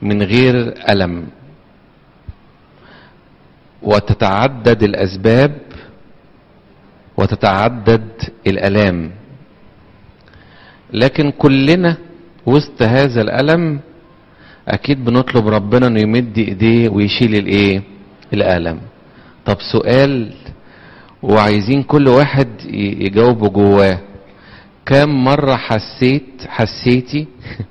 من غير ألم وتتعدد الأسباب وتتعدد الآلام لكن كلنا وسط هذا الألم أكيد بنطلب ربنا إنه يمد إيديه ويشيل الإيه؟ الألم. طب سؤال وعايزين كل واحد يجاوبه جواه. كم مرة حسيت حسيتي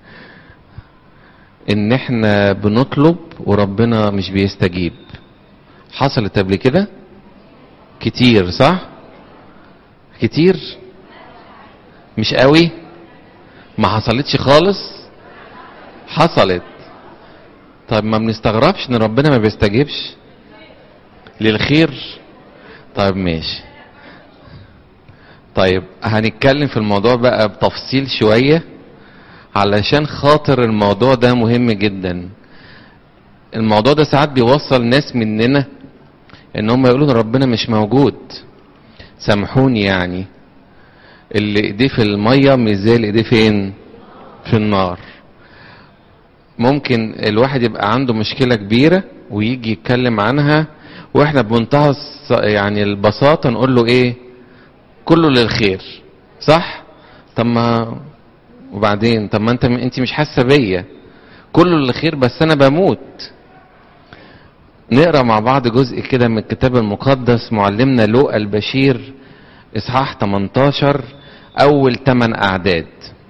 إن إحنا بنطلب وربنا مش بيستجيب؟ حصلت قبل كده؟ كتير صح؟ كتير؟ مش قوي؟ ما حصلتش خالص؟ حصلت طيب ما بنستغربش ان ربنا ما بيستجيبش للخير طيب ماشي طيب هنتكلم في الموضوع بقى بتفصيل شوية علشان خاطر الموضوع ده مهم جدا الموضوع ده ساعات بيوصل ناس مننا ان هم يقولوا ان ربنا مش موجود سامحوني يعني اللي ايديه في الميه مش زي اللي ايديه فين في النار ممكن الواحد يبقى عنده مشكلة كبيرة ويجي يتكلم عنها واحنا بمنتهى يعني البساطة نقول له ايه كله للخير صح طب ما وبعدين طب ما انت انت مش حاسة بيا كله للخير بس انا بموت نقرا مع بعض جزء كده من الكتاب المقدس معلمنا لوقا البشير اصحاح 18 اول 8 اعداد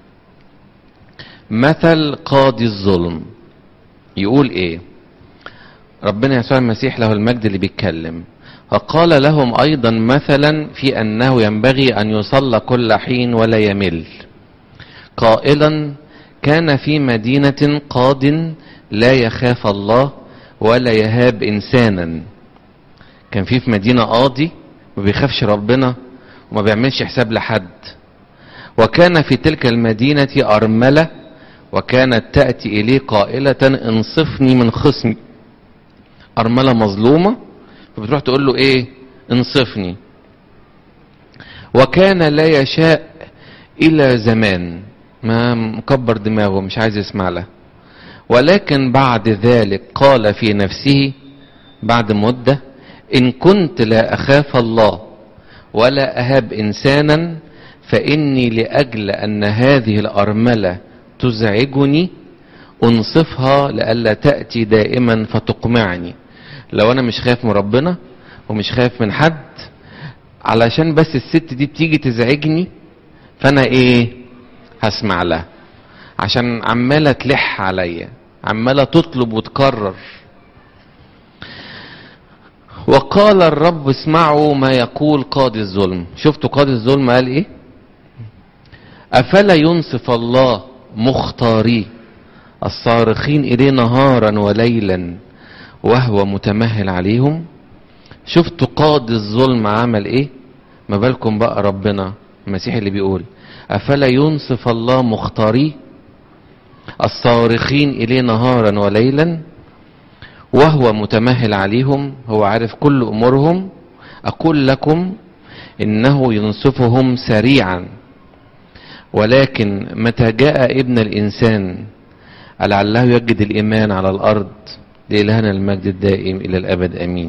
مثل قاضي الظلم يقول ايه ربنا يسوع المسيح له المجد اللي بيتكلم وقال لهم ايضا مثلا في انه ينبغي ان يصلى كل حين ولا يمل قائلا كان في مدينه قاض لا يخاف الله ولا يهاب انسانا كان في في مدينه قاضي ما بيخافش ربنا وما بيعملش حساب لحد وكان في تلك المدينه ارمله وكانت تأتي إليه قائلة انصفني من خصمي أرملة مظلومة فبتروح تقول له إيه انصفني وكان لا يشاء إلى زمان ما مكبر دماغه مش عايز يسمع له ولكن بعد ذلك قال في نفسه بعد مدة إن كنت لا أخاف الله ولا أهاب إنسانا فإني لأجل أن هذه الأرملة تزعجني انصفها لئلا تأتي دائما فتقمعني لو انا مش خايف من ربنا ومش خايف من حد علشان بس الست دي بتيجي تزعجني فانا ايه هسمع لها عشان عمالة تلح عليا عمالة تطلب وتكرر وقال الرب اسمعوا ما يقول قاضي الظلم شفتوا قاضي الظلم قال ايه افلا ينصف الله مختاريه الصارخين إليه نهارا وليلا وهو متمهل عليهم شفتوا قاضي الظلم عمل ايه ما بالكم بقى ربنا المسيح اللي بيقول أفلا ينصف الله مختاريه الصارخين إليه نهارا وليلا وهو متمهل عليهم هو عارف كل أمورهم أقول لكم إنه ينصفهم سريعا ولكن متى جاء ابن الإنسان لعله يجد الإيمان على الأرض لإلهنا المجد الدائم إلى الأبد أمين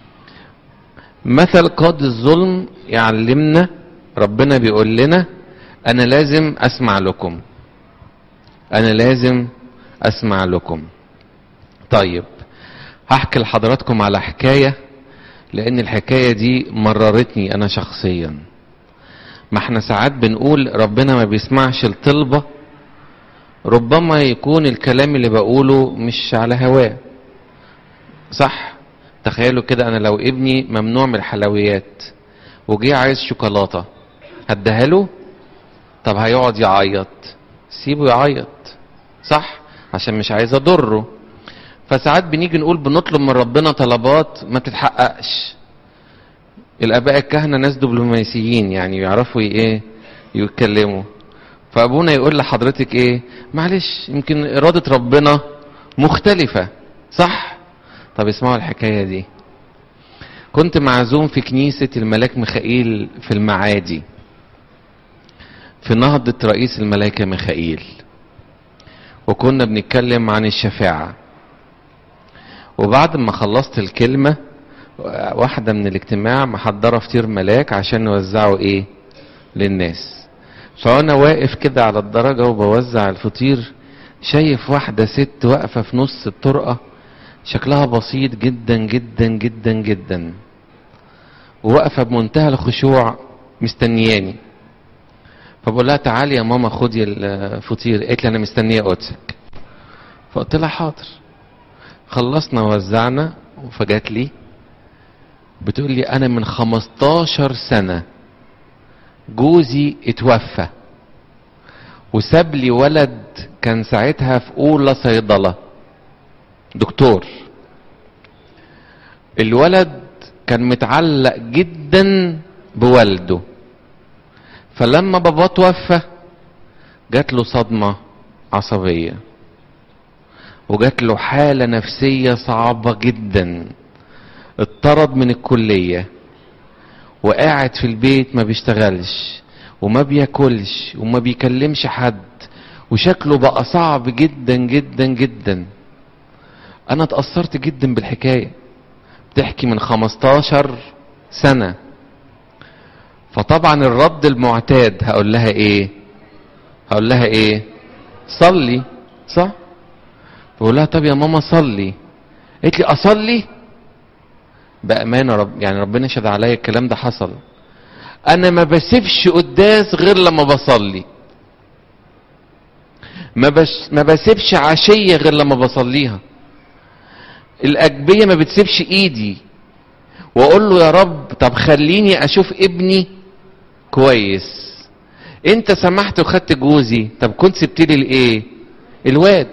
مثل قاضي الظلم يعلمنا ربنا بيقول لنا أنا لازم أسمع لكم أنا لازم أسمع لكم طيب هحكي لحضراتكم على حكاية لأن الحكاية دي مررتني أنا شخصياً ما احنا ساعات بنقول ربنا ما بيسمعش الطلبة ربما يكون الكلام اللي بقوله مش على هواه صح تخيلوا كده انا لو ابني ممنوع من الحلويات وجي عايز شوكولاتة هديها له طب هيقعد يعيط سيبه يعيط صح عشان مش عايز اضره فساعات بنيجي نقول بنطلب من ربنا طلبات ما بتتحققش الاباء الكهنه ناس دبلوماسيين يعني يعرفوا ايه يتكلموا فابونا يقول لحضرتك ايه معلش يمكن اراده ربنا مختلفه صح طب اسمعوا الحكايه دي كنت معزوم في كنيسه الملاك ميخائيل في المعادي في نهضه رئيس الملائكه ميخائيل وكنا بنتكلم عن الشفاعة وبعد ما خلصت الكلمة واحدة من الاجتماع محضرة فطير ملاك عشان نوزعه ايه للناس فانا واقف كده على الدرجة وبوزع الفطير شايف واحدة ست واقفة في نص الطرقة شكلها بسيط جدا جدا جدا جدا وواقفة بمنتهى الخشوع مستنياني فبقول لها تعالي يا ماما خدي الفطير قالت لي انا مستنيه قدسك فقلت لها حاضر خلصنا وزعنا فجات لي بتقول لي انا من 15 سنه جوزي اتوفى وساب لي ولد كان ساعتها في اولى صيدله دكتور الولد كان متعلق جدا بوالده فلما باباه توفى جات له صدمة عصبية وجات له حالة نفسية صعبة جدا اتطرد من الكلية وقاعد في البيت ما بيشتغلش وما بياكلش وما بيكلمش حد وشكله بقى صعب جدا جدا جدا انا اتأثرت جدا بالحكاية بتحكي من 15 سنة فطبعا الرد المعتاد هقول لها ايه هقول لها ايه صلي صح بقول لها طب يا ماما صلي قالت لي اصلي بامانه رب يعني ربنا يشهد عليا الكلام ده حصل انا ما بسيبش قداس غير لما بصلي ما بس ما بسيبش عشيه غير لما بصليها الاجبيه ما بتسيبش ايدي واقول له يا رب طب خليني اشوف ابني كويس انت سمحت وخدت جوزي طب كنت سبت لي الايه الواد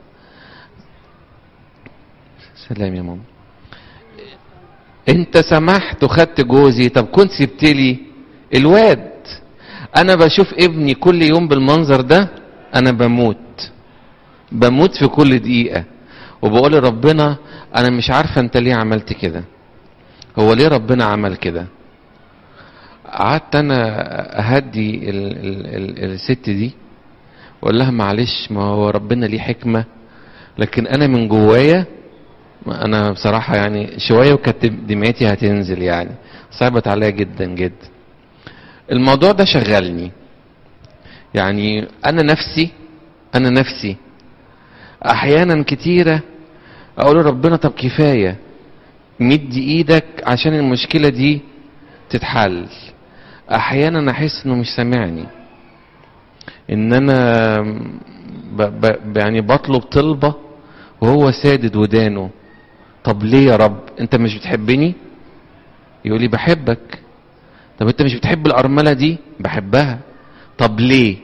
سلام يا ماما انت سمحت وخدت جوزي طب كنت سبت لي الواد انا بشوف ابني كل يوم بالمنظر ده انا بموت بموت في كل دقيقه وبقول لربنا انا مش عارفه انت ليه عملت كده هو ليه ربنا عمل كده قعدت انا اهدي ال ال ال الست دي واقول لها معلش ما هو ربنا ليه حكمه لكن انا من جوايا انا بصراحه يعني شويه وكانت دمعتي هتنزل يعني صعبت عليا جدا جدا الموضوع ده شغلني يعني انا نفسي انا نفسي احيانا كتيره اقول ربنا طب كفايه مدي ايدك عشان المشكله دي تتحل احيانا احس انه مش سامعني ان انا ب ب يعني بطلب طلبه وهو سادد ودانه طب ليه يا رب انت مش بتحبني يقول لي بحبك طب انت مش بتحب الارمله دي بحبها طب ليه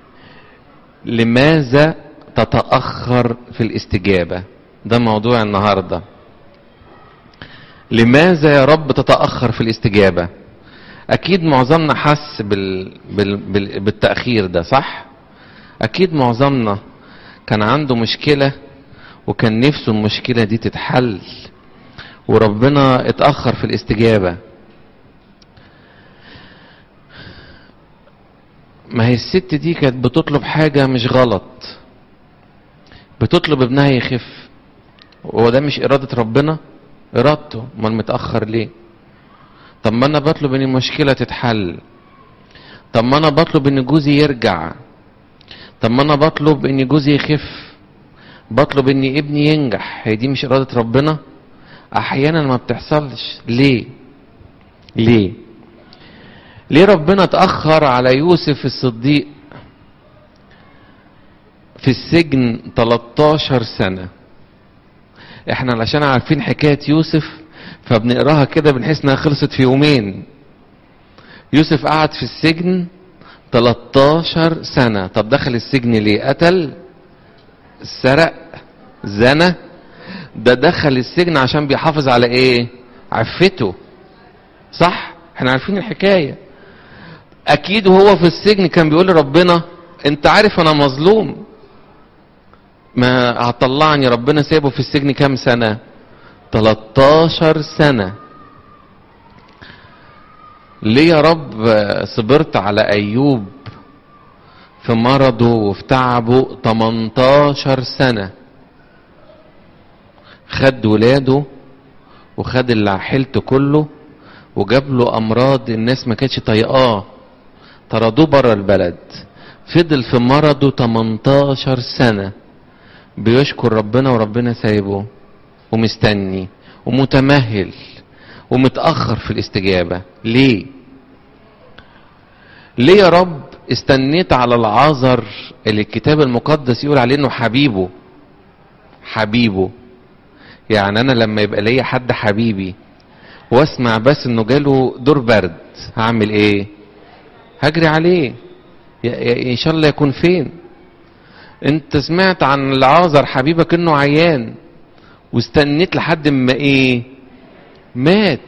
لماذا تتاخر في الاستجابه ده موضوع النهارده لماذا يا رب تتاخر في الاستجابه اكيد معظمنا حس بال... بال... بال... بالتاخير ده صح اكيد معظمنا كان عنده مشكله وكان نفسه المشكله دي تتحل وربنا اتاخر في الاستجابه ما هي الست دي كانت بتطلب حاجه مش غلط بتطلب ابنها يخف هو ده مش اراده ربنا ارادته امال متاخر ليه طب ما انا بطلب ان المشكله تتحل طب ما انا بطلب ان جوزي يرجع طب ما انا بطلب ان جوزي يخف بطلب ان ابني ينجح هي دي مش اراده ربنا احيانا ما بتحصلش ليه ليه ليه ربنا اتاخر على يوسف الصديق في السجن 13 سنه احنا علشان عارفين حكايه يوسف فبنقراها كده بنحس انها خلصت في يومين يوسف قعد في السجن 13 سنة طب دخل السجن ليه قتل سرق زنى ده دخل السجن عشان بيحافظ على ايه عفته صح احنا عارفين الحكاية اكيد وهو في السجن كان بيقول لربنا انت عارف انا مظلوم ما هطلعني ربنا سابه في السجن كام سنة 13 سنة ليه يا رب صبرت على أيوب في مرضه وفي تعبه 18 سنة خد ولاده وخد اللي حيلته كله وجاب له امراض الناس ما كانتش طايقاه طردوه بره البلد فضل في مرضه 18 سنة بيشكر ربنا وربنا سايبه ومستني ومتمهل ومتأخر في الاستجابة ليه ليه يا رب استنيت على العازر اللي الكتاب المقدس يقول عليه انه حبيبه حبيبه يعني انا لما يبقى ليا حد حبيبي واسمع بس انه جاله دور برد هعمل ايه هجري عليه ان شاء الله يكون فين انت سمعت عن العازر حبيبك انه عيان واستنيت لحد ما ايه مات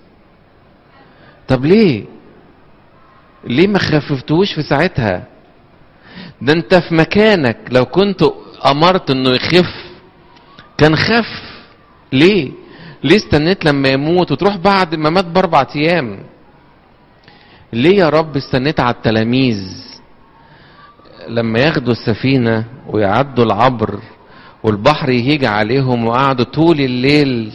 طب ليه ليه ما خففتوش في ساعتها ده انت في مكانك لو كنت امرت انه يخف كان خف ليه ليه استنيت لما يموت وتروح بعد ما مات باربع ايام ليه يا رب استنيت على التلاميذ لما ياخدوا السفينة ويعدوا العبر والبحر يهيج عليهم وقعدوا طول الليل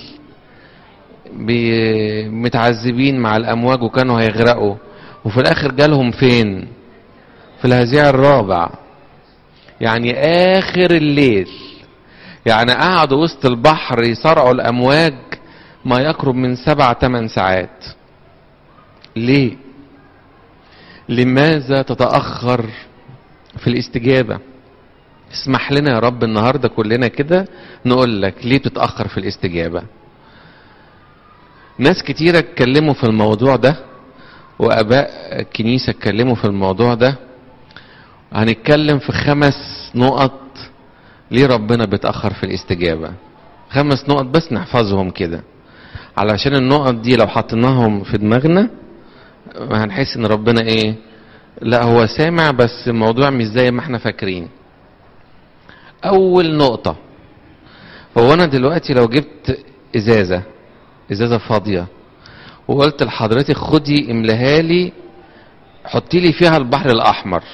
متعذبين مع الأمواج وكانوا هيغرقوا وفي الآخر جالهم فين في الهزيع الرابع يعني آخر الليل يعني قعدوا وسط البحر يصارعوا الأمواج ما يقرب من سبع ثمان ساعات ليه لماذا تتأخر في الاستجابة اسمح لنا يا رب النهاردة كلنا كده نقول لك ليه بتتأخر في الاستجابة ناس كتيرة اتكلموا في الموضوع ده واباء الكنيسة اتكلموا في الموضوع ده هنتكلم في خمس نقط ليه ربنا بيتأخر في الاستجابة خمس نقط بس نحفظهم كده علشان النقط دي لو حطيناهم في دماغنا هنحس ان ربنا ايه لا هو سامع بس الموضوع مش زي ما احنا فاكرين اول نقطة هو انا دلوقتي لو جبت ازازة ازازة فاضية وقلت لحضرتك خدي املاها لي حطي لي فيها البحر الاحمر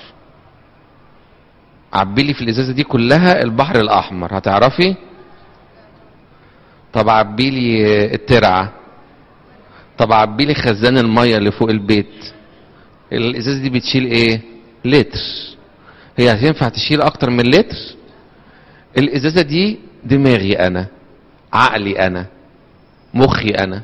عبي لي في الازازة دي كلها البحر الاحمر هتعرفي طب عبي لي الترعة طب عبي لي خزان المية اللي فوق البيت الازازة دي بتشيل ايه لتر هي هتنفع تشيل اكتر من لتر الازازة دي دماغي انا عقلي انا مخي انا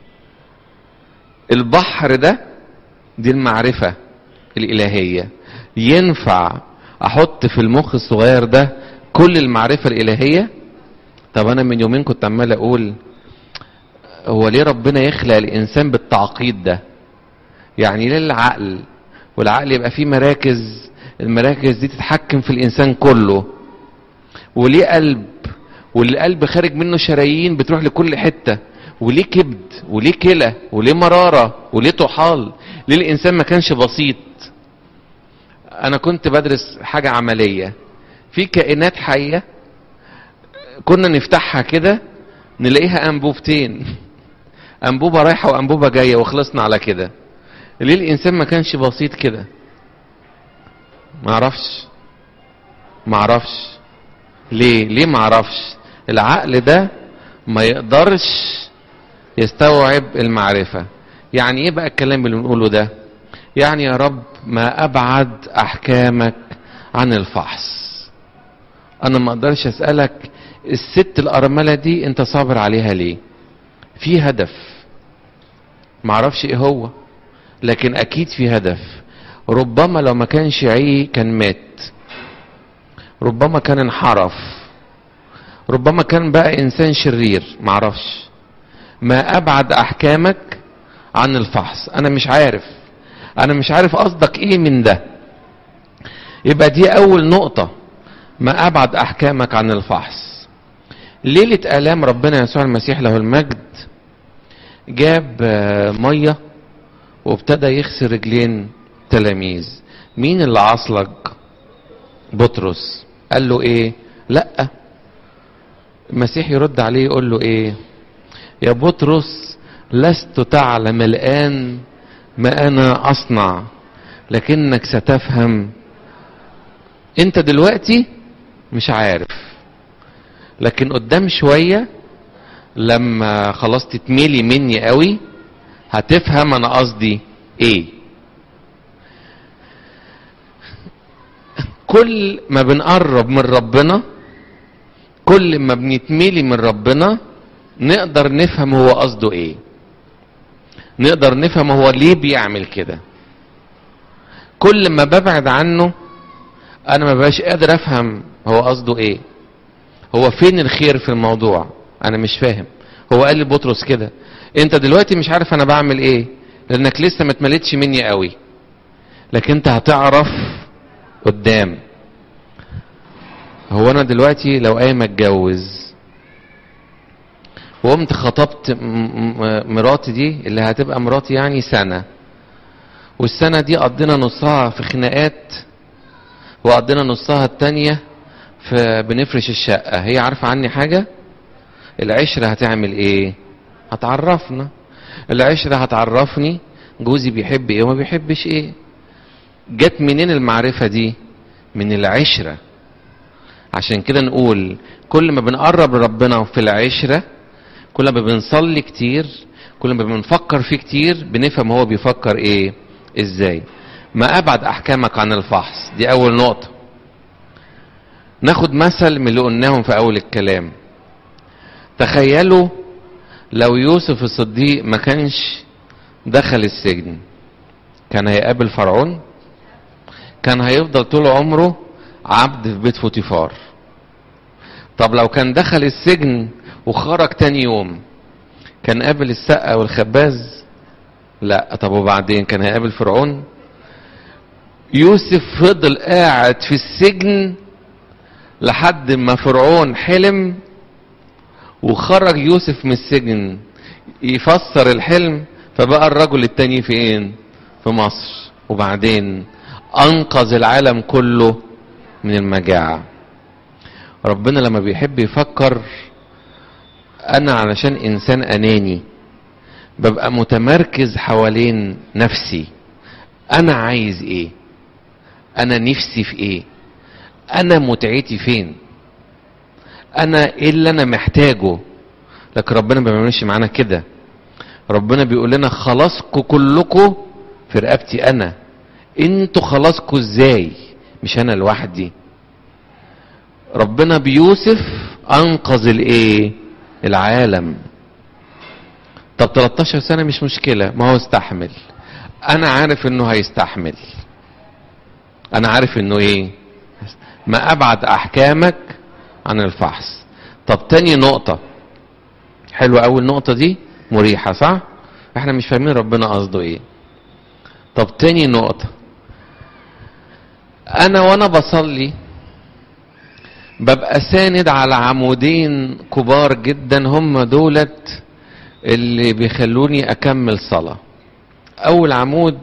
البحر ده دي المعرفة الالهية ينفع احط في المخ الصغير ده كل المعرفة الالهية طب انا من يومين كنت عمال اقول هو ليه ربنا يخلق الانسان بالتعقيد ده يعني ليه العقل والعقل يبقى فيه مراكز المراكز دي تتحكم في الانسان كله وليه قلب والقلب خارج منه شرايين بتروح لكل حته وليه كبد وليه كلى وليه مراره وليه طحال ليه الانسان ما كانش بسيط انا كنت بدرس حاجه عمليه في كائنات حيه كنا نفتحها كده نلاقيها انبوبتين انبوبه رايحه وانبوبه جايه وخلصنا على كده ليه الانسان ما كانش بسيط كده معرفش معرفش ليه ليه معرفش العقل ده ما يقدرش يستوعب المعرفة يعني ايه بقى الكلام اللي بنقوله ده يعني يا رب ما ابعد احكامك عن الفحص انا ما اقدرش اسألك الست الارملة دي انت صابر عليها ليه في هدف معرفش ايه هو لكن اكيد في هدف ربما لو ما كانش عي كان مات ربما كان انحرف ربما كان بقى انسان شرير معرفش ما ابعد احكامك عن الفحص انا مش عارف انا مش عارف قصدك ايه من ده يبقى دي اول نقطة ما ابعد احكامك عن الفحص ليلة الام ربنا يسوع المسيح له المجد جاب ميه وابتدى يغسل رجلين تلاميذ مين اللي عصلج بطرس قال له ايه لا المسيح يرد عليه يقول له ايه يا بطرس لست تعلم الان ما انا اصنع لكنك ستفهم انت دلوقتي مش عارف لكن قدام شوية لما خلاص تتملي مني قوي هتفهم انا قصدي ايه كل ما بنقرب من ربنا كل ما بنتملي من ربنا نقدر نفهم هو قصده ايه نقدر نفهم هو ليه بيعمل كده كل ما ببعد عنه انا ما بقاش قادر افهم هو قصده ايه هو فين الخير في الموضوع انا مش فاهم هو قال لبطرس كده انت دلوقتي مش عارف انا بعمل ايه لانك لسه ما اتمليتش مني قوي لكن انت هتعرف قدام هو انا دلوقتي لو قايم اتجوز وقمت خطبت مراتي دي اللي هتبقى مراتي يعني سنة والسنة دي قضينا نصها في خناقات وقضينا نصها التانية في بنفرش الشقة هي عارفة عني حاجة العشرة هتعمل ايه هتعرفنا العشرة هتعرفني جوزي بيحب ايه وما بيحبش ايه جت منين المعرفة دي من العشرة عشان كده نقول كل ما بنقرب لربنا في العشرة كل ما بنصلي كتير كل ما بنفكر فيه كتير بنفهم هو بيفكر ايه ازاي ما ابعد احكامك عن الفحص دي اول نقطة ناخد مثل من اللي قلناهم في اول الكلام تخيلوا لو يوسف الصديق ما كانش دخل السجن كان هيقابل فرعون كان هيفضل طول عمره عبد في بيت فوتيفار طب لو كان دخل السجن وخرج تاني يوم كان قابل السقة والخباز لا طب وبعدين كان هيقابل فرعون يوسف فضل قاعد في السجن لحد ما فرعون حلم وخرج يوسف من السجن يفسر الحلم فبقى الرجل التاني فين في مصر وبعدين انقذ العالم كله من المجاعة ربنا لما بيحب يفكر انا علشان انسان اناني ببقى متمركز حوالين نفسي انا عايز ايه انا نفسي في ايه انا متعتي فين انا ايه اللي انا محتاجه لكن ربنا ما بيعملش معانا كده ربنا بيقول لنا خلاصكم كلكم في رقبتي انا انتوا خلاصكم ازاي مش انا لوحدي ربنا بيوسف انقذ الايه العالم طب 13 سنه مش مشكله ما هو استحمل انا عارف انه هيستحمل انا عارف انه ايه ما ابعد احكامك عن الفحص طب تاني نقطه حلوه اول نقطه دي مريحه صح احنا مش فاهمين ربنا قصده ايه طب تاني نقطه انا وانا بصلي ببقى ساند على عمودين كبار جدا هم دولت اللي بيخلوني اكمل صلاة اول عمود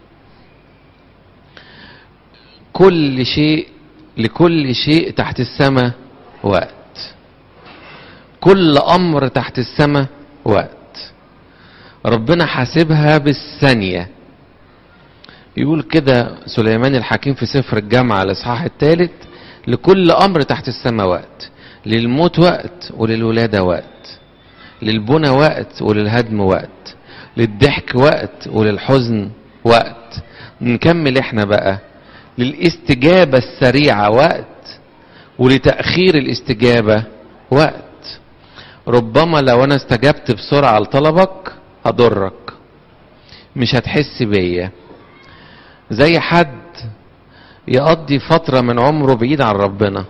كل شيء لكل شيء تحت السماء وقت كل امر تحت السماء وقت ربنا حاسبها بالثانيه يقول كده سليمان الحكيم في سفر الجامعة الإصحاح الثالث لكل أمر تحت السماء وقت للموت وقت وللولادة وقت للبنى وقت وللهدم وقت للضحك وقت وللحزن وقت نكمل احنا بقى للاستجابة السريعة وقت ولتأخير الاستجابة وقت ربما لو انا استجبت بسرعة لطلبك هضرك مش هتحس بيا زي حد يقضي فترة من عمره بعيد عن ربنا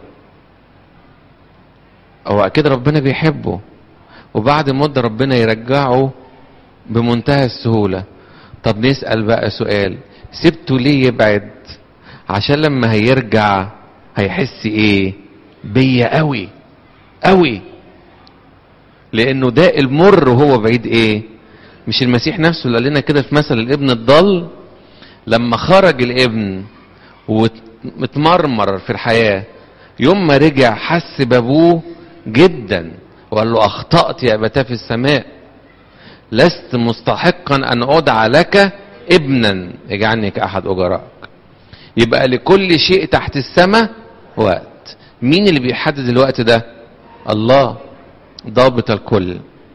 هو أكيد ربنا بيحبه وبعد مدة ربنا يرجعه بمنتهى السهولة طب نسأل بقى سؤال سبته ليه يبعد عشان لما هيرجع هيحس ايه بيا قوي قوي لانه ده المر وهو بعيد ايه مش المسيح نفسه اللي قال لنا كده في مثل الابن الضال لما خرج الابن ومتمرمر في الحياة يوم ما رجع حس بابوه جدا وقال له اخطأت يا ابتاه في السماء لست مستحقا ان ادعى لك ابنا اجعلني كاحد اجرائك يبقى لكل شيء تحت السماء وقت مين اللي بيحدد الوقت ده الله ضابط الكل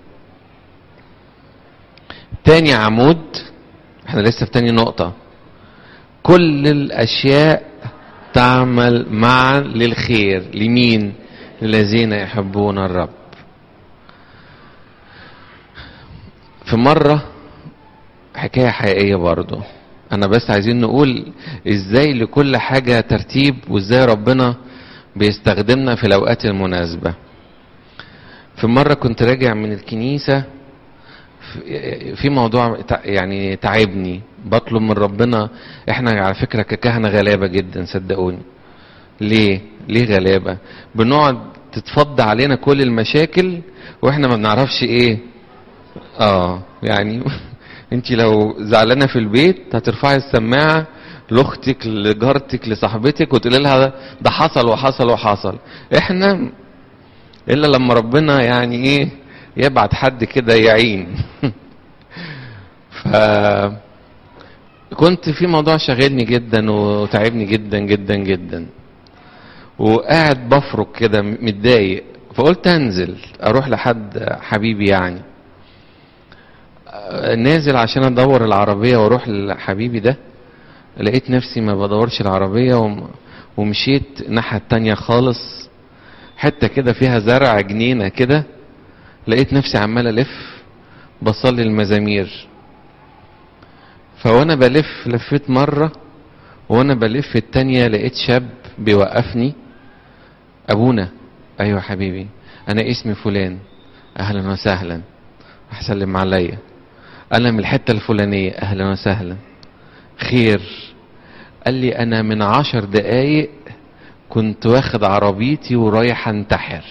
تاني عمود احنا لسه في تاني نقطة كل الأشياء تعمل معا للخير لمين للذين يحبون الرب في مرة حكاية حقيقية برضو انا بس عايزين نقول ازاي لكل حاجة ترتيب وازاي ربنا بيستخدمنا في الاوقات المناسبة في مرة كنت راجع من الكنيسة في موضوع يعني تعبني بطلب من ربنا احنا على فكرة ككهنة غلابة جدا صدقوني ليه ليه غلابة بنقعد تتفض علينا كل المشاكل واحنا ما بنعرفش ايه اه يعني انت لو زعلانه في البيت هترفعي السماعه لاختك لجارتك لصاحبتك وتقولي لها ده حصل وحصل وحصل احنا الا لما ربنا يعني ايه يبعت حد كده يعين ف كنت في موضوع شاغلني جدا وتعبني جدا جدا جدا وقاعد بفرك كده متضايق فقلت انزل اروح لحد حبيبي يعني نازل عشان ادور العربية واروح لحبيبي ده لقيت نفسي ما بدورش العربية وم... ومشيت الناحية التانية خالص حتة كده فيها زرع جنينة كده لقيت نفسي عمال الف بصلي المزامير فوانا بلف لفيت مرة وانا بلف التانية لقيت شاب بيوقفني ابونا ايوه حبيبي انا اسمي فلان اهلا وسهلا احسلم عليا انا من الحته الفلانيه اهلا وسهلا خير قال لي انا من عشر دقايق كنت واخد عربيتي ورايح انتحر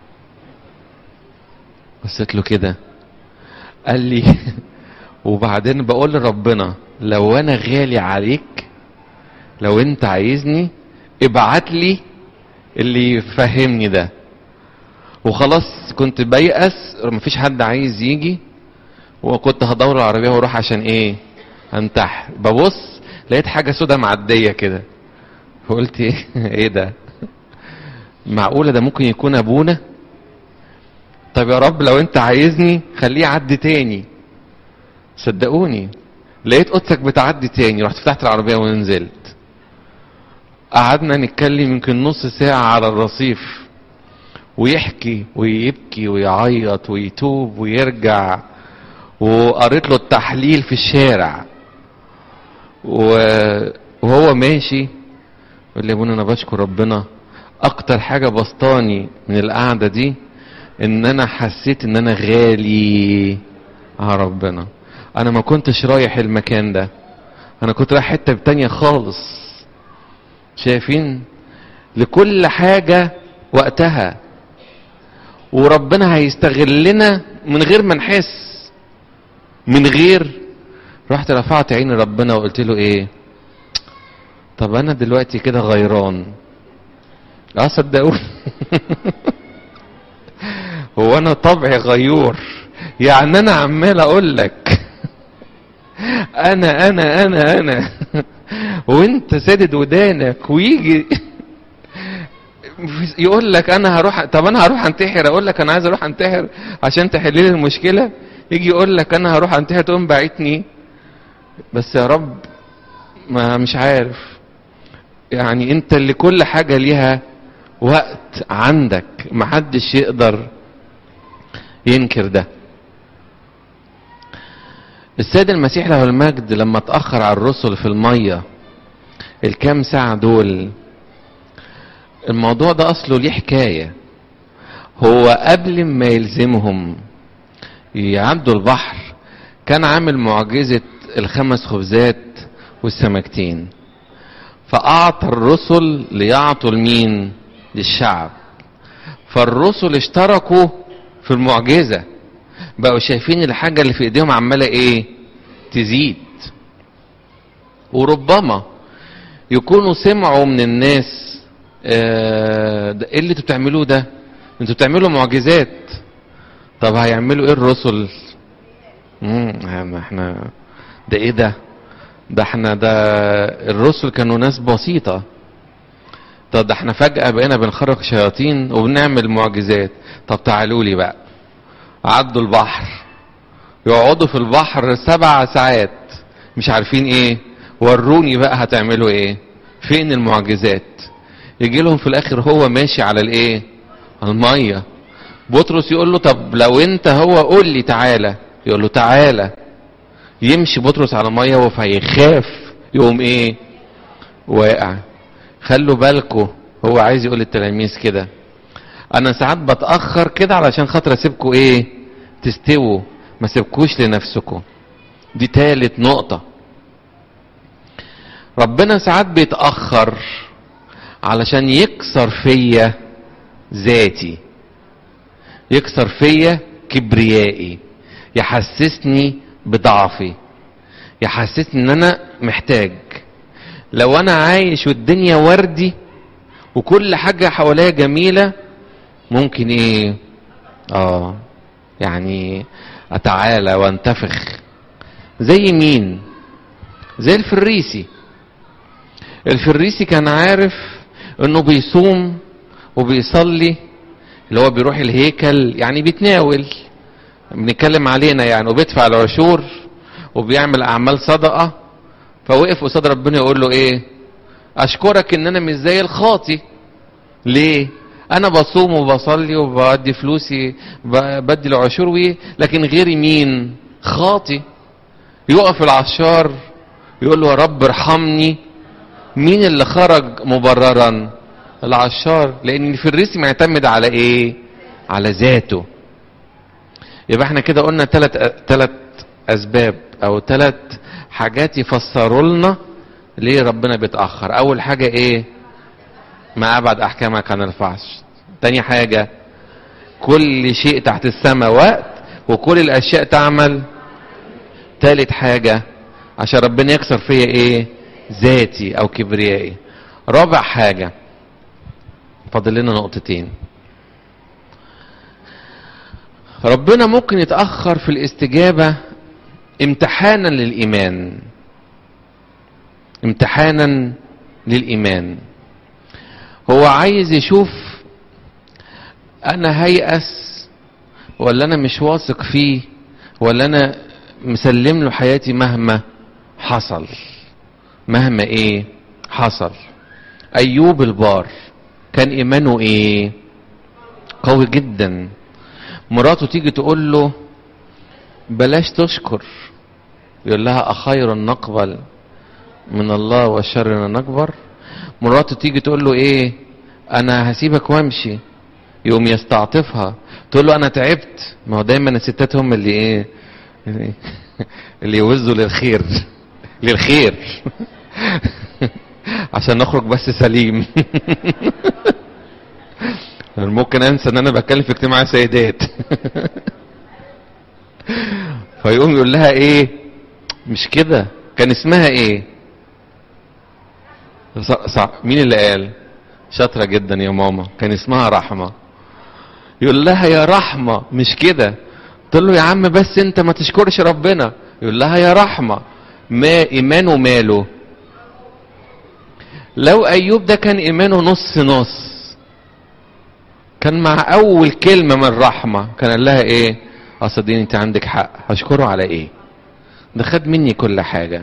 بصيت له كده قال لي وبعدين بقول لربنا لو انا غالي عليك لو انت عايزني ابعت لي اللي يفهمني ده وخلاص كنت بيأس مفيش حد عايز يجي وكنت هدور العربية واروح عشان ايه انتحر ببص لقيت حاجة سودة معدية كده فقلت ايه ايه ده معقولة ده ممكن يكون ابونا طب يا رب لو انت عايزني خليه يعدي تاني صدقوني لقيت اوضتك بتعدي تاني رحت فتحت العربية ونزلت قعدنا نتكلم يمكن نص ساعة على الرصيف ويحكي ويبكي ويعيط ويتوب ويرجع وقريت له التحليل في الشارع وهو ماشي يقول لي يا ابونا انا بشكر ربنا اكتر حاجة بسطاني من القعدة دي ان انا حسيت ان انا غالي على ربنا انا ما كنتش رايح المكان ده انا كنت رايح حتة تانية خالص شايفين لكل حاجة وقتها وربنا هيستغلنا من غير ما نحس من غير رحت رفعت عيني ربنا وقلت له ايه طب انا دلوقتي كده غيران اه صدقوني هو انا طبعي غيور يعني انا عمال اقول لك انا انا انا انا وانت سادد ودانك ويجي يقول لك انا هروح طب انا هروح انتحر اقول لك انا عايز اروح انتحر عشان تحل لي المشكله يجي يقول لك انا هروح انتحر تقوم باعتني بس يا رب ما مش عارف يعني انت اللي كل حاجه ليها وقت عندك محدش يقدر ينكر ده السيد المسيح له المجد لما اتأخر على الرسل في المية الكام ساعة دول الموضوع ده أصله ليه حكاية هو قبل ما يلزمهم يعدوا البحر كان عامل معجزة الخمس خبزات والسمكتين فأعطى الرسل ليعطوا لمين للشعب فالرسل اشتركوا في المعجزة بقوا شايفين الحاجة اللي في ايديهم عمالة ايه تزيد وربما يكونوا سمعوا من الناس اه ده ايه اللي انتوا بتعملوه ده انتوا بتعملوا معجزات طب هيعملوا ايه الرسل امم احنا ده ايه ده ده احنا ده الرسل كانوا ناس بسيطة طب ده احنا فجأة بقينا بنخرج شياطين وبنعمل معجزات طب تعالوا لي بقى عدوا البحر يقعدوا في البحر سبع ساعات مش عارفين ايه وروني بقى هتعملوا ايه فين المعجزات يجي لهم في الاخر هو ماشي على الايه على الميه بطرس يقول له طب لو انت هو قول لي تعالى يقول له تعالى يمشي بطرس على الميه فيخاف يقوم ايه واقع خلوا بالكم هو عايز يقول للتلاميذ كده انا ساعات بتاخر كده علشان خاطر اسيبكم ايه تستووا ما سيبكوش لنفسكم دي تالت نقطه ربنا ساعات بيتاخر علشان يكسر فيا ذاتي يكسر فيا كبريائي يحسسني بضعفي يحسسني ان انا محتاج لو انا عايش والدنيا وردي وكل حاجة حواليا جميلة ممكن ايه اه يعني اتعالى وانتفخ زي مين زي الفريسي الفريسي كان عارف انه بيصوم وبيصلي اللي هو بيروح الهيكل يعني بيتناول بنتكلم علينا يعني وبيدفع العشور وبيعمل اعمال صدقه فوقف قصاد ربنا يقول له ايه اشكرك ان انا مش زي الخاطي ليه انا بصوم وبصلي وبدي فلوسي بدي العشور ويه لكن غيري مين خاطي يقف العشار يقول له يا رب ارحمني مين اللي خرج مبررا العشار لان الفريسي معتمد على ايه على ذاته يبقى احنا كده قلنا ثلاث ثلاث اسباب او ثلاث حاجات يفسروا لنا ليه ربنا بيتاخر اول حاجه ايه ما ابعد احكامك عن الفحش تاني حاجه كل شيء تحت السماء وقت وكل الاشياء تعمل تالت حاجه عشان ربنا يكسر فيا ايه ذاتي او كبريائي رابع حاجه فاضل لنا نقطتين ربنا ممكن يتأخر في الاستجابة امتحانا للإيمان امتحانا للإيمان هو عايز يشوف أنا هيأس ولا أنا مش واثق فيه ولا أنا مسلم له حياتي مهما حصل مهما إيه حصل أيوب البار كان إيمانه إيه قوي جدا مراته تيجي تقول له بلاش تشكر يقول لها أخير نقبل من الله وشرنا نكبر مراته تيجي تقول له ايه انا هسيبك وامشي يقوم يستعطفها تقول له انا تعبت ما هو دايما الستات هم اللي ايه اللي يوزوا للخير للخير عشان نخرج بس سليم ممكن انسى ان انا بتكلم في اجتماع سيدات فيقوم يقول لها ايه مش كده كان اسمها ايه صح مين اللي قال شاطره جدا يا ماما كان اسمها رحمه يقول لها يا رحمه مش كده تقول له يا عم بس انت ما تشكرش ربنا يقول لها يا رحمه ما ايمانه ماله لو ايوب ده كان ايمانه نص نص كان مع اول كلمه من رحمه كان قال لها ايه اصدقني انت عندك حق هشكره على ايه ده خد مني كل حاجه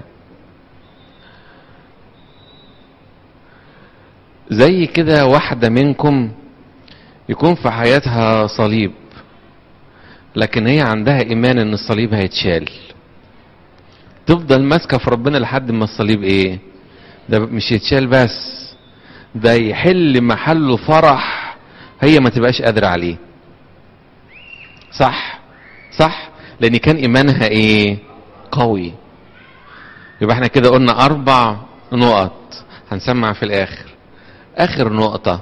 زي كده واحده منكم يكون في حياتها صليب لكن هي عندها ايمان ان الصليب هيتشال تفضل ماسكه في ربنا لحد ما الصليب ايه ده مش يتشال بس ده يحل محله فرح هي ما تبقاش قادرة عليه صح صح لان كان ايمانها ايه قوي يبقى احنا كده قلنا اربع نقط هنسمع في الاخر اخر نقطة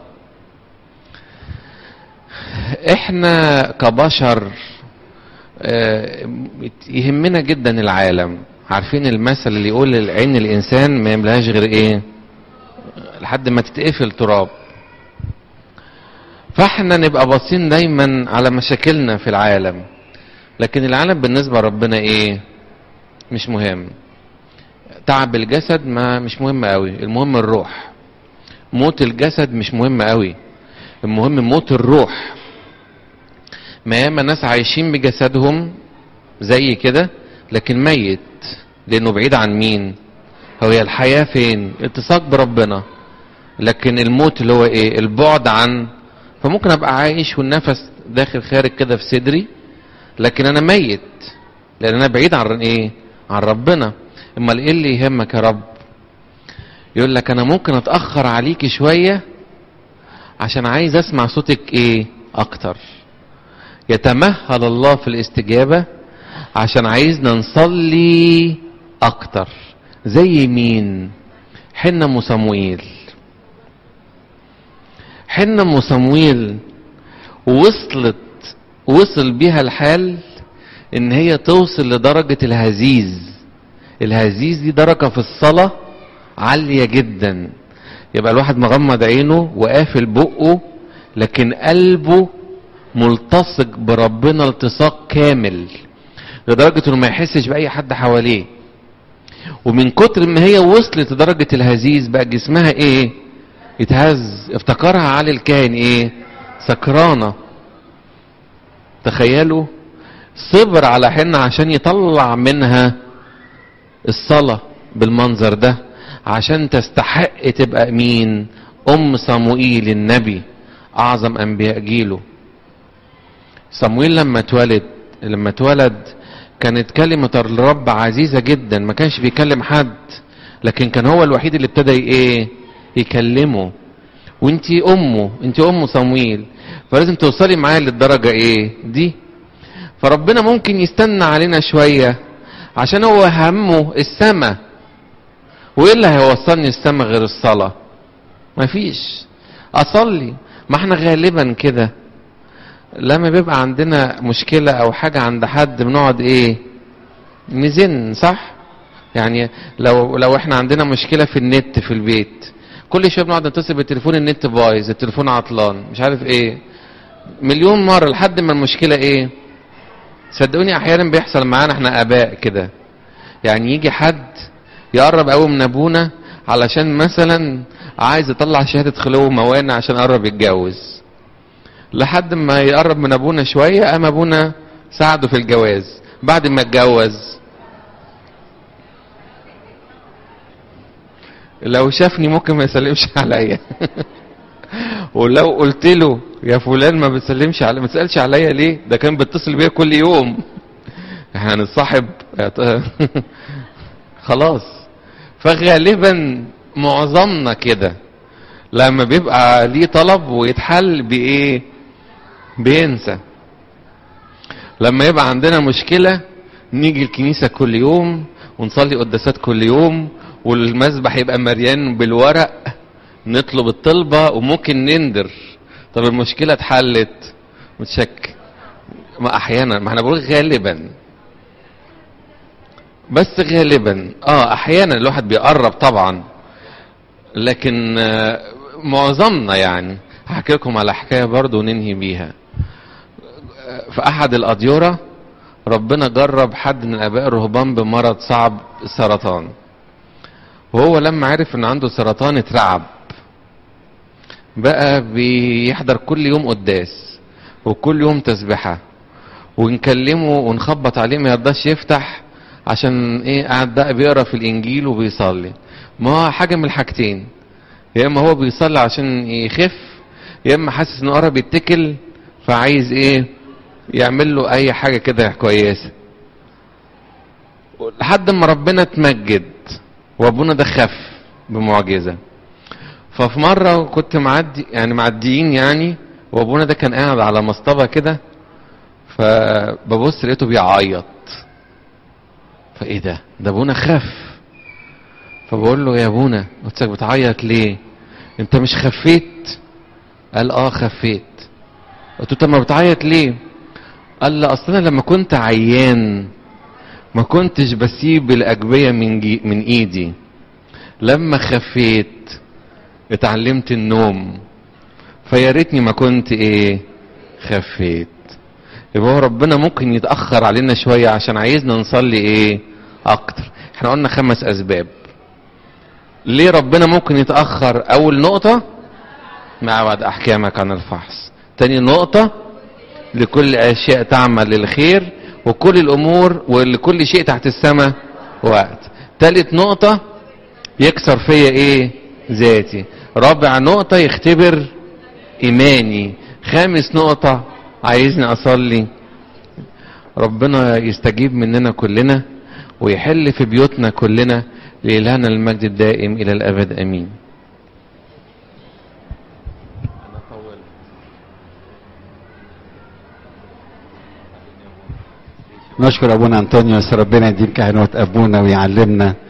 احنا كبشر اه يهمنا جدا العالم عارفين المثل اللي يقول العين الانسان ما يملهاش غير ايه لحد ما تتقفل تراب فاحنا نبقى باصين دايما على مشاكلنا في العالم لكن العالم بالنسبه لربنا ايه مش مهم تعب الجسد ما مش مهم قوي المهم الروح موت الجسد مش مهم قوي المهم موت الروح ما ياما ناس عايشين بجسدهم زي كده لكن ميت لانه بعيد عن مين هو هي الحياة فين التصاق بربنا لكن الموت اللي هو ايه البعد عن فممكن ابقى عايش والنفس داخل خارج كده في صدري لكن انا ميت لان انا بعيد عن ايه عن ربنا امال ايه اللي يهمك يا رب يقول لك انا ممكن اتاخر عليكي شويه عشان عايز اسمع صوتك ايه اكتر يتمهل الله في الاستجابه عشان عايزنا نصلي اكتر زي مين حنة صمويل حنة صمويل وصلت وصل بيها الحال ان هي توصل لدرجة الهزيز الهزيز دي درجة في الصلاة عالية جدا يبقى الواحد مغمض عينه وقافل بقه لكن قلبه ملتصق بربنا التصاق كامل لدرجة انه ما يحسش بأي حد حواليه ومن كتر ما هي وصلت لدرجة الهزيز بقى جسمها ايه اتهز افتكرها علي الكاهن ايه سكرانة تخيلوا صبر على حنة عشان يطلع منها الصلاة بالمنظر ده عشان تستحق تبقى مين ام صموئيل النبي اعظم انبياء جيله صموئيل لما اتولد لما اتولد كانت كلمة الرب عزيزة جدا ما كانش بيكلم حد لكن كان هو الوحيد اللي ابتدى ايه يكلمه وانتي امه انتي ام صمويل فلازم توصلي معاه للدرجة ايه دي فربنا ممكن يستنى علينا شوية عشان هو همه السماء وايه اللي هيوصلني السماء غير الصلاة مفيش اصلي ما احنا غالبا كده لما بيبقى عندنا مشكلة او حاجة عند حد بنقعد ايه نزن صح يعني لو لو احنا عندنا مشكلة في النت في البيت كل شوية بنقعد نتصل بالتليفون النت بايظ التليفون عطلان مش عارف ايه مليون مرة لحد ما المشكلة ايه صدقوني احيانا بيحصل معانا احنا اباء كده يعني يجي حد يقرب قوي من ابونا علشان مثلا عايز يطلع شهادة خلو موانع عشان قرب يتجوز لحد ما يقرب من ابونا شوية قام ابونا ساعده في الجواز بعد ما اتجوز لو شافني ممكن ما يسلمش عليا ولو قلت له يا فلان ما بتسلمش علي ما تسالش عليا ليه ده كان بيتصل بيا كل يوم احنا هنتصاحب خلاص فغالبا معظمنا كده لما بيبقى ليه طلب ويتحل بايه بينسى لما يبقى عندنا مشكلة نيجي الكنيسة كل يوم ونصلي قداسات كل يوم والمسبح يبقى مليان بالورق نطلب الطلبة وممكن نندر طب المشكلة اتحلت متشك ما احيانا ما احنا بقول غالبا بس غالبا اه احيانا الواحد بيقرب طبعا لكن آه معظمنا يعني هحكي لكم على حكايه برضه وننهي بيها في احد الاديره ربنا جرب حد من اباء الرهبان بمرض صعب السرطان وهو لما عرف ان عنده سرطان اترعب بقى بيحضر كل يوم قداس وكل يوم تسبحه ونكلمه ونخبط عليه ما يرضاش يفتح عشان ايه قاعد بقى بيقرا في الانجيل وبيصلي ما هو حاجه من الحاجتين يا اما هو بيصلي عشان يخف يا اما حاسس انه قرب يتكل فعايز ايه يعمل له اي حاجه كده كويسه لحد ما ربنا اتمجد وابونا ده خف بمعجزه ففي مره كنت معدي يعني معديين يعني وابونا ده كان قاعد على مصطبه كده فببص لقيته بيعيط فايه ده ده ابونا خف فبقول له يا ابونا قلت لك بتعيط ليه انت مش خفيت قال اه خفيت قلت له طب ما بتعيط ليه قال لي اصل انا لما كنت عيان ما كنتش بسيب الاجبيه من جي من ايدي لما خفيت اتعلمت النوم فيا ريتني ما كنت ايه خفيت يبقى هو ربنا ممكن يتاخر علينا شويه عشان عايزنا نصلي ايه اكتر احنا قلنا خمس اسباب ليه ربنا ممكن يتأخر اول نقطة مع بعد احكامك عن الفحص تاني نقطة لكل اشياء تعمل للخير وكل الامور ولكل شيء تحت السماء وقت تالت نقطة يكسر فيا ايه ذاتي رابع نقطة يختبر ايماني خامس نقطة عايزني اصلي ربنا يستجيب مننا كلنا ويحل في بيوتنا كلنا لإلهنا المجد الدائم إلى الأبد أمين نشكر ابونا انطونيوس ربنا يديم كهنوت ابونا ويعلمنا